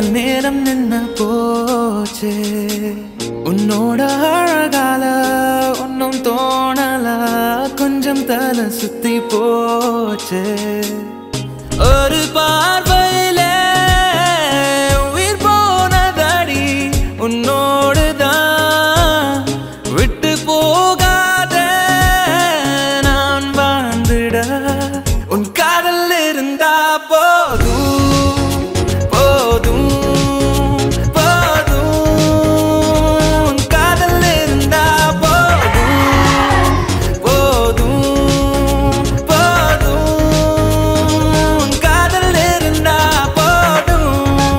கால் நேரம் நின்னு போச்சு உன்னோட அழகால ஒன்னும் தோணல கொஞ்சம் தலை சுத்தி போச்சு ஒரு பார்வையில உயிர் போனதடி உன்னோடுதான் விட்டு போகாத நான் வாழ்ந்திட உன் காதல் இருந்தா போதும் போதும் போதும் உன் காதல் இருந்தா போதும் போதும் போதும் உன் காதல் இருந்தா போதும்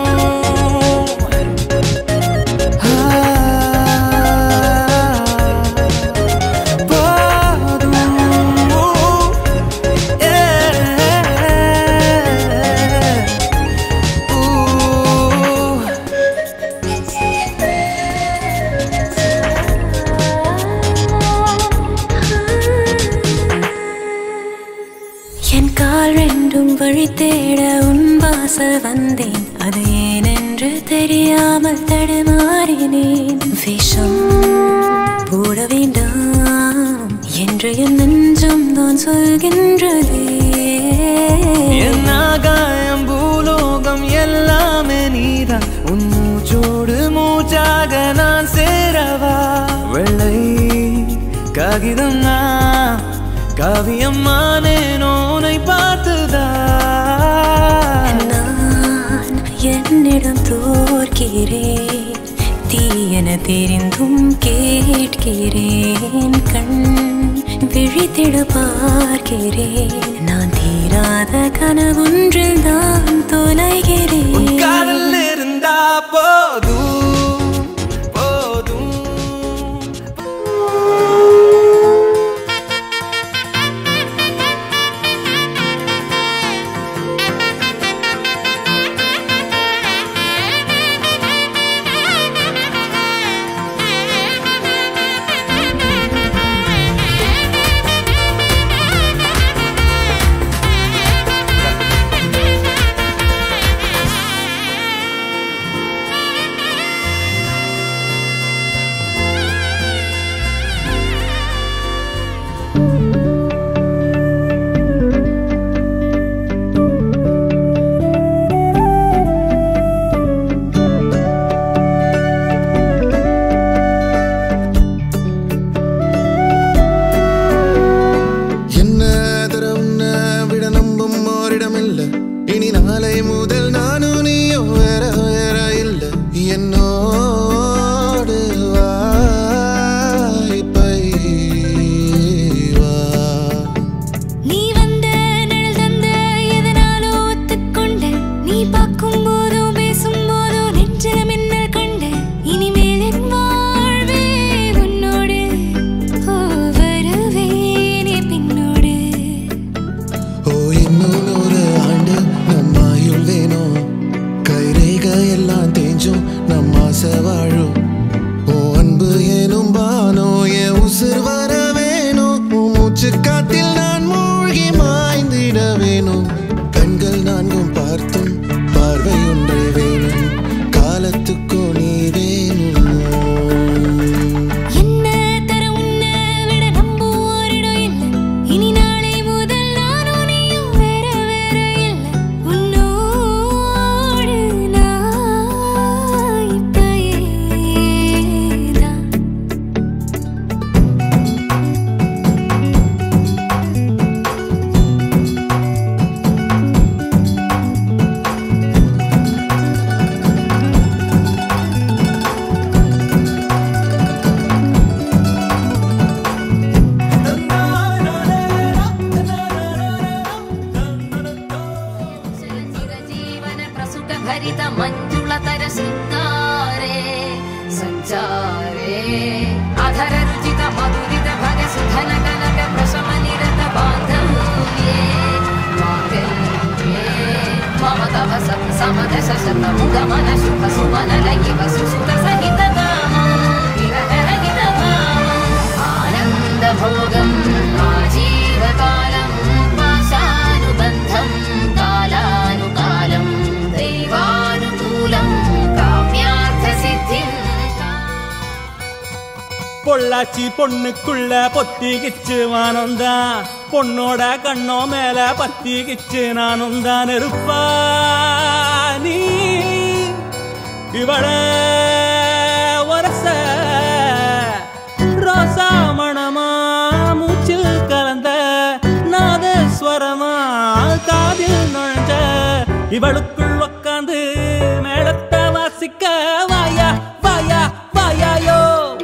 என் கால் ரெண்டும் வழி தேட உன் வாசல் வந்தேன் அது ஏனென்று தெரியாமல் தடுமாறினேன் விஷம் போட வேண்டாம் என்று என் நெஞ்சம் தான் சொல்கின்றதே என் ஆகாயம் பூலோகம் எல்லாமே நீதான் உன் மூச்சோடு மூச்சாக நான் சேரவா வெள்ளை காகிதம் நான் காவியம்மானேனோ உன்னை பார்த்துதான் நான் என்னிடம் தோற்கிறேன் தீயன தெரிந்தும் கேட்கிறேன் கண் விழித்திட பார்க்கிறேன் நான் தீராத கனவொன்றில் தான் உன் தொலைகிறேன் காதல் இருந்தா போதும் போதும் என்ன தர உன்னை விட நம்பும் ஓரிடமில்ல இனி நாளை முதல் நானும் நீயும் வேற வேற இல்ல என்னோடு வாய்ப்பை வா நீ வந்த நிழல் தந்த எதனாலோ ஒத்துக்கொண்ட நீ பார்க்கும் போதோ பேசும் போதோ நெஞ்சில மின்னல் கண்ட இனிமேல் என் வாழ்வே உன்னோடு ஓ வருவேனே பின்னோடு ஓ இன்னும் நூறு ஆண்டு நம் ஆயுள் வேணும் கைரேக எல்லாம் தேஞ்சும் நம் ஆசை வாழும் ஓ அன்பு ஏனும் பானோ என் உசுர் வர வேணும் உன் மூச்சு காத்தில் நான் மூழ்கி மாய்ந்திட வேணும் கண்கள் நான்கும் பார்த்தும் பார்வை ஒன்றே வேணும் காலத்துக்கும் நீ வேணும் என்ன தர உன்னை விட நம்பும் ஓரிடம் இல்லை இனி நாளை முதல் நானும் நீயும் வேற வேற இல்லை உன்னோடு நான் இப்பயேதான் ಚಿರಜೀವನ ಪ್ರಸುಟ ಭರಿತ ಮಂಜುಳತರ ಶೃಂಗಾರೆ ಸಂಚಾರೇ ಅಧರ ರುಚಿತ ಮಧುರಿತ ಭಗ ಸುಧನ ಕನಕ ಪ್ರಶಮ ನಿರತ ಬಾಂಧವ್ಯೇ ಮಾಂಗಲ್ಯೇ ಮಮ ತವ ಸತ್ ಸಮದ ಶಶತ ಮುಗಮನ ಶುಭ ಸುಮನ ಲಗಿವ ಸುಸುತ ಸಹಿತ ಆನಂದ ಭೋಗಂ ಆಜೀವಕಾಲಂ ಪಾಶಾನುಬಂಧಂ ಕಾಲಾನುಕಾಲಂ ದೈವಾನುಕೂಲಂ பொள்ளாச்சி பொண்ணுக்குள்ள பொத்திக்கிச்சு வானந்தான் பொண்ணோட கண்ணோ மேல பத்திக்கிச்சு நானும் தான் இருப்பா நீ இவள வரச ரோசா மணமா மூச்சில் கலந்த நாதஸ்வரமா காதில் நுழைஞ்ச இவளுக்குள் உக்காந்து மேளத்தை வாசிக்க வாயா வாயா வாயாயோ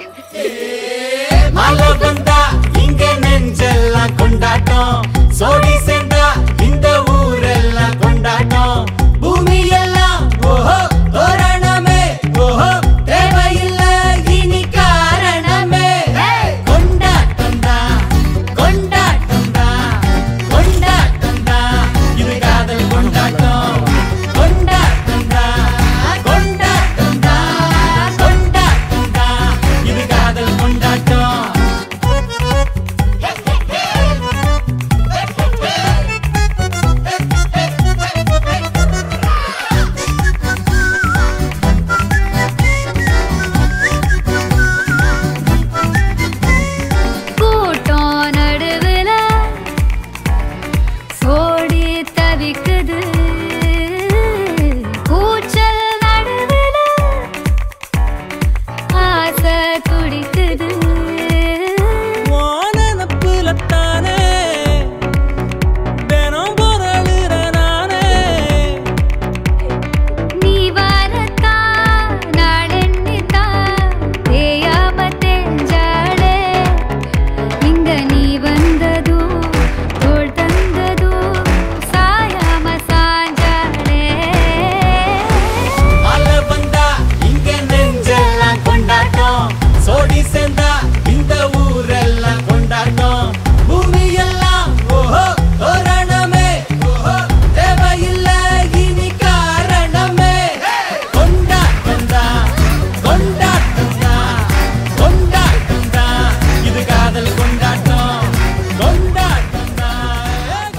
மழை வந்தா இங்க நெஞ்செல்லாம் கொண்டாட்டம் சோடி சேர்ந்தா இந்த ஊரெல்லாம் கொண்டாட்டம் பூமி எல்லாம் ஓஹோ தோரணமே ஓஹோ தேவையில்ல இனி காரணமே கொண்டாட்டம் தான் கொண்டாட்டம் தான் கொண்டாட்டம் தான் இது காதல் கொண்டாட்டம் கொண்டாட்டம் தான் கொண்டாட்டம் தான் கொண்டாட்டம் தான் இது காதல் கொண்டாட்டம் கூட்டம் நடுவுல சோடி தவிக்குது கூச்சல் நடுவுல ஆசை துடிக்குது வானனப்புலத்தானே தினம் பொருளுற நானே நீ வரத்தா நாளெண்ணித்தா தேயாம தேஞ்சாளே இங்க நீ வந்ததோ தோள் தந்ததோ சாயாம சாஞ்சாளே மழை வந்தா இங்க நெஞ்செல்லாம் கொண்டாட்டம் சோடி சேர்ந்தா இந்த ஊரெல்லாம் கொண்டாட்டம் பூமி எல்லாம் ஓஹோ தோரணமே ஓஹோ தேவையில்ல இனி காரணமே கொண்டாட்டம் தான் கொண்டாட்டம் தான் கொண்டாட்டம் தான் இது காதல் கொண்டாட்டம் கொண்டாட்டம் தான்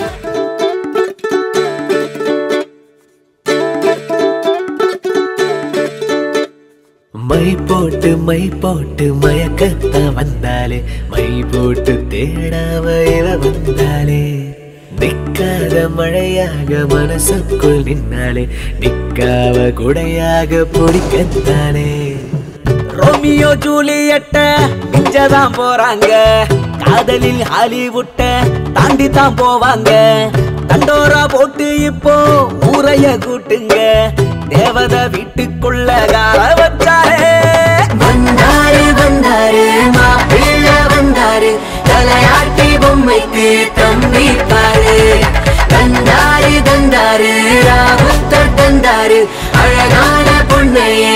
மை போட்டு மை போட்டு மயக்கத்த வந்தாலே மை போட்டு தேடாம இவ வந்தாலே நிக்காத மழையாக மனசுக்குள் நின்னாலே நிக்காவ குடையாக பிடிக்கத்தானே ரோமியோ ஜூலியட்ட மிஞ்சதான் போறாங்க காதலில் ஹாலிவுட்ட தாண்டி தான் போவாங்க தண்டோரா போட்டு இப்போ ஊரைய கூட்டுங்க தேவத வீட்டுக்குள்ள கால வச்சாரே வந்தாரு வந்தாரு மாப்பிள்ள வந்தாரு தலையாட்டி பொம்மைக்கு தம்பி பாரு தந்தாரு தந்தாரு ராகுத்தர் தந்தாரு அழகான பொண்ணையே